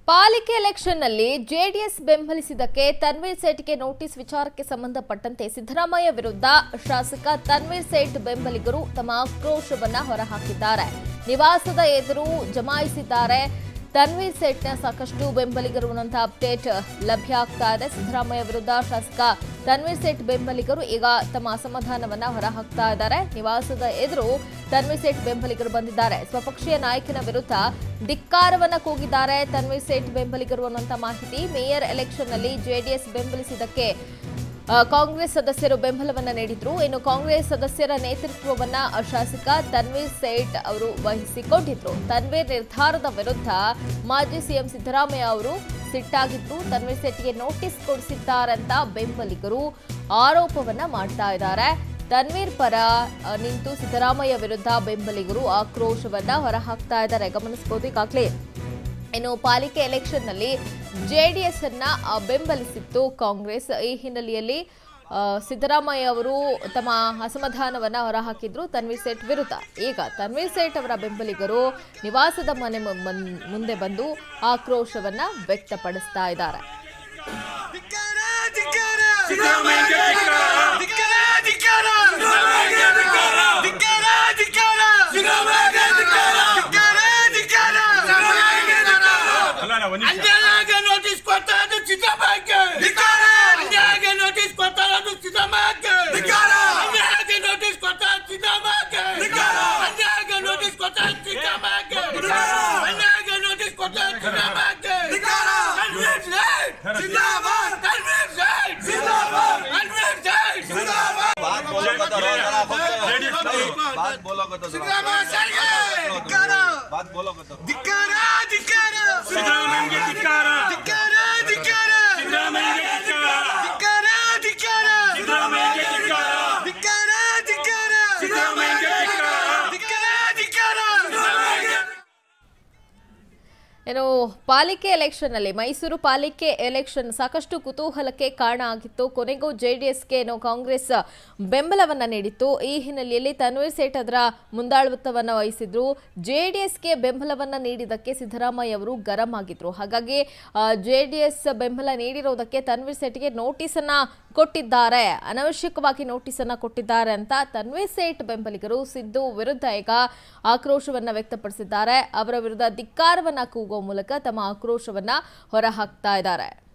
ಪಾಲಿಕೆ ಎಲೆಕ್ಷನ್ನಲ್ಲಿ ಜೆಡಿಎಸ್ ಬೆಂಬಲಿಸಿದ್ದಕ್ಕೆ ತನ್ವೀರ್ ಸೇಠ್ಗೆ ನೋಟಿಸ್ ವಿಚಾರಕ್ಕೆ ಸಂಬಂಧಪಟ್ಟಂತೆ ಸಿದ್ದರಾಮಯ್ಯ ವಿರುದ್ಧ ಶಾಸಕ ತನ್ವೀರ್ ಸೇಠ್ ಬೆಂಬಲಿಗರು ತಮ್ಮ ಆಕ್ರೋಶವನ್ನ ಹೊರಹಾಕಿದ್ದಾರೆ ನಿವಾಸದ ಎದುರು ಜಮಾಯಿಸಿದ್ದಾರೆ ತನ್ವೀರ್ ಸೇಠ್ನ ಸಾಕಷ್ಟು ಬೆಂಬಲಿಗರು ಅನ್ನುವಂಥ ಅಪ್ಡೇಟ್ ಲಭ್ಯ ಆಗ್ತಾ ಇದೆ ಸಿದ್ದರಾಮಯ್ಯ ವಿರುದ್ಧ ಶಾಸಕ ತನ್ವೀರ್ ಸೇಠ್ ಬೆಂಬಲಿಗರು ಈಗ ತಮ್ಮ ಅಸಮಾಧಾನವನ್ನ ಹೊರಹಾಕ್ತಾ ಇದ್ದಾರೆ ನಿವಾಸದ ಎದುರು ತನ್ವೀರ್ ಸೇಠ್ ಬೆಂಬಲಿಗರು ಬಂದಿದ್ದಾರೆ ಸ್ವಪಕ್ಷೀಯ ನಾಯಕನ ವಿರುದ್ಧ ಧಿಕ್ಕಾರವನ್ನ ಕೂಗಿದ್ದಾರೆ ತನ್ವೀರ್ ಸೇಠ್ ಬೆಂಬಲಿಗರು ಅನ್ನುವಂಥ ಮಾಹಿತಿ ಮೇಯರ್ ಎಲೆಕ್ಷನ್ನಲ್ಲಿ ಜೆಡಿಎಸ್ ಬೆಂಬಲಿಸಿದ್ದಕ್ಕೆ ಆ, ಕಾಂಗ್ರೆಸ್ ಸದಸ್ಯರು ಬೆಂಬಲವನ್ನ ನೀಡಿದ್ರು ಇನ್ನು ಕಾಂಗ್ರೆಸ್ ಸದಸ್ಯರ ನೇತೃತ್ವವನ್ನ ಶಾಸಕ ತನ್ವೀರ್ ಸೇಠ್ ಅವರು ವಹಿಸಿಕೊಂಡಿದ್ರು ತನ್ವೀರ್ ನಿರ್ಧಾರದ ವಿರುದ್ಧ ಮಾಜಿ ಸಿಎಂ ಸಿದ್ದರಾಮಯ್ಯ ಅವರು ಸಿಟ್ಟಾಗಿದ್ರು ತನ್ವೀರ್ ಸೇಠ್ಗೆ ನೋಟಿಸ್ ಕೊಡಿಸಿದ್ದಾರಂತ ಬೆಂಬಲಿಗರು ಆರೋಪವನ್ನ ಮಾಡ್ತಾ ಇದ್ದಾರೆ ತನ್ವೀರ್ ಪರ ಆ, ನಿಂತು ಸಿದ್ದರಾಮಯ್ಯ ವಿರುದ್ಧ ಬೆಂಬಲಿಗರು ಆಕ್ರೋಶವನ್ನ ಹೊರಹಾಕ್ತಾ ಇದ್ದಾರೆ ಗಮನಿಸಬಹುದು ಈಗಾಗಲೇ ಇನ್ನು ಪಾಲಿಕೆ ಎಲೆಕ್ಷನ್ನಲ್ಲಿ ಜೆಡಿಎಸ್ ಅನ್ನ ಆ, ಬೆಂಬಲಿಸಿತ್ತು ಕಾಂಗ್ರೆಸ್ ಈ ಹಿನ್ನೆಲೆಯಲ್ಲಿ ಆ, ಸಿದ್ದರಾಮಯ್ಯ ಅವರು ತಮ್ಮ ಅಸಮಾಧಾನವನ್ನ ಹೊರಹಾಕಿದ್ರು ತನ್ವೀರ್ ಸೇಠ್ ವಿರುದ್ಧ ಈಗ ತನ್ವೀರ್ ಸೇಠ್ ಅವರ ಬೆಂಬಲಿಗರು ನಿವಾಸದ ಮನೆ ಮು- ಮನ್- ಮುಂದೆ ಬಂದು ಆಕ್ರೋಶವನ್ನ ವ್ಯಕ್ತಪಡಿಸ್ತಾ ಇದ್ದಾರೆ ಧಿಕ್ಕಾರ ಧಿಕ್ಕಾರ ಸಿದ್ದರಾಮಯ್ಯಗೆ ಧಿಕ್ಕಾರ. ಧಿಕ್ಕಾರ ಧಿಕ್ಕಾರ ಸಿದ್ದರಾಮಯ್ಯಗೆ ಧಿಕ್ಕಾರ. ಧಿಕ್ಕಾರ ಧಿಕ್ಕಾರ ಸಿದ್ದರಾಮಯ್ಯಗೆ ಧಿಕ್ಕಾರ. ಧಿಕ್ಕಾರ ಧಿಕ್ಕಾರ ಸಿದ್ದರಾಮಯ್ಯಗೆ ಧಿಕ್ಕಾರ. ಅಲ್ಲ ಅಲ್ಲ, ಒಂದ್ ನಿಮಿಷ ಅನ್ಯಾಯಗೆ ನೋಟಿಸ್ ಕೊಡ್ತಾ ಇರೋದು ಸಿದ್ದರಾಮಯ್ಯಗೆ ಧಿಕ್ಕಾರ. ಅನ್ಯಾಯಗೆ ನೋಟಿಸ್ ಕೊಡ್ತಾ ಇರೋದು ಸಿದ್ದರಾಮಯ್ಯಗೆ ಧಿಕ್ಕಾರ. ಅನ್ಯಾಯಗೆ ನೋಟಿಸ್ ಕೊಡ್ತಾ ಇರೋದು ಸಿದ್ದರಾಮಯ್ಯಗೆ ಧಿಕ್ಕಾರ. ಅನ್ಯಾಯಗೆ ನೋಟಿಸ್ ಕೊಡ್ತಾ ಇರೋದು ಸಿದ್ದರಾಮಯ್ಯಗೆ ಧಿಕ್ಕಾರ. ಅನ್ಯಾಯಗೆ ನೋಟಿಸ್ ಕೊಡ್ತಾ ಇರೋದು ಸಿದ್ದರಾಮಯ್ಯಗೆ ಧಿಕ್ಕಾರ. ತನ್ವೀರ್ ಸೇಠ್ जिंदाबाद ತನ್ವೀರ್ ಸೇಠ್ जिंदाबाद ತನ್ವೀರ್ ಸೇಠ್ जिंदाबाद बात बोलो को तो रो जरा खुद JDS नहीं, को- बात बोलो को तो जरा ಸಿದ್ದರಾಮಯ್ಯ ಸರ್ಗೆ ಧಿಕ್ಕಾರ बात बोलो को तो ಧಿಕ್ಕಾರ ಧಿಕ್ಕಾರ ಸಿದ್ದರಾಮಯ್ಯಗೆ ಧಿಕ್ಕಾರ ಧಿಕ್ಕಾರ ಧಿಕ್ಕಾರ ಸಿದ್ದರಾಮಯ್ಯಗೆ ಧಿಕ್ಕಾರ ಧಿಕ್ಕಾರ ಧಿಕ್ಕಾರ ಸಿದ್ದರಾಮಯ್ಯಗೆ ಧಿಕ್ಕಾರ ಧಿಕ್ಕಾರ ಧಿಕ್ಕಾರ ಸಿದ್ದರಾಮಯ್ಯಗೆ ಧಿಕ್ಕಾರ ಧಿಕ್ಕಾರ ಧಿಕ್ಕಾರ ಏನು ಪಾಲಿಕೆ ಎಲೆಕ್ಷನ್ ಅಲ್ಲಿ ಮೈಸೂರು ಪಾಲಿಕೆ ಎಲೆಕ್ಷನ್ ಸಾಕಷ್ಟು ಕುತೂಹಲಕ್ಕೆ ಕಾರಣ ಆಗಿತ್ತು ಕೊನೆಗೂ ಜೆಡಿಎಸ್ಗೆ ಏನು ಕಾಂಗ್ರೆಸ್ ಬೆಂಬಲವನ್ನ ನೀಡಿತ್ತು ಈ ಹಿನ್ನೆಲೆಯಲ್ಲಿ ತನ್ವೀರ್ ಸೇಠ್ ಅದರ ಮುಂದಾಳತ್ವವನ್ನು ವಹಿಸಿದ್ರು ಜೆಡಿಎಸ್ಗೆ ಬೆಂಬಲವನ್ನ ನೀಡಿದ್ದಕ್ಕೆ ಸಿದ್ದರಾಮಯ್ಯ ಅವರು ಗರಂ ಆಗಿದ್ರು ಹಾಗಾಗಿ ಜೆಡಿಎಸ್ ಬೆಂಬಲ ನೀಡಿರೋದಕ್ಕೆ ತನ್ವೀರ್ ಸೇಠ್ಗೆ ನೋಟಿಸ್ ಅನ್ನ ಕೊಟ್ಟಿದ್ದಾರೆ ಅನವಶ್ಯಕವಾಗಿ ನೋಟಿಸ್ ಅನ್ನ ಕೊಟ್ಟಿದ್ದಾರೆ ಅಂತ ತನ್ವೀರ್ ಸೇಠ್ ಬೆಂಬಲಿಗರು ಸಿದ್ದು ವಿರುದ್ಧ ಈಗ ಆಕ್ರೋಶವನ್ನ ವ್ಯಕ್ತಪಡಿಸಿದ್ದಾರೆ ಅವರ ವಿರುದ್ಧ ಧಿಕ್ಕಾರವನ್ನ ಕೂಗುವ ಮೂಲಕ ತಮ್ಮ ಆಕ್ರೋಶವನ್ನ ಹೊರಹಾಕ್ತಾ ಇದ್ದಾರೆ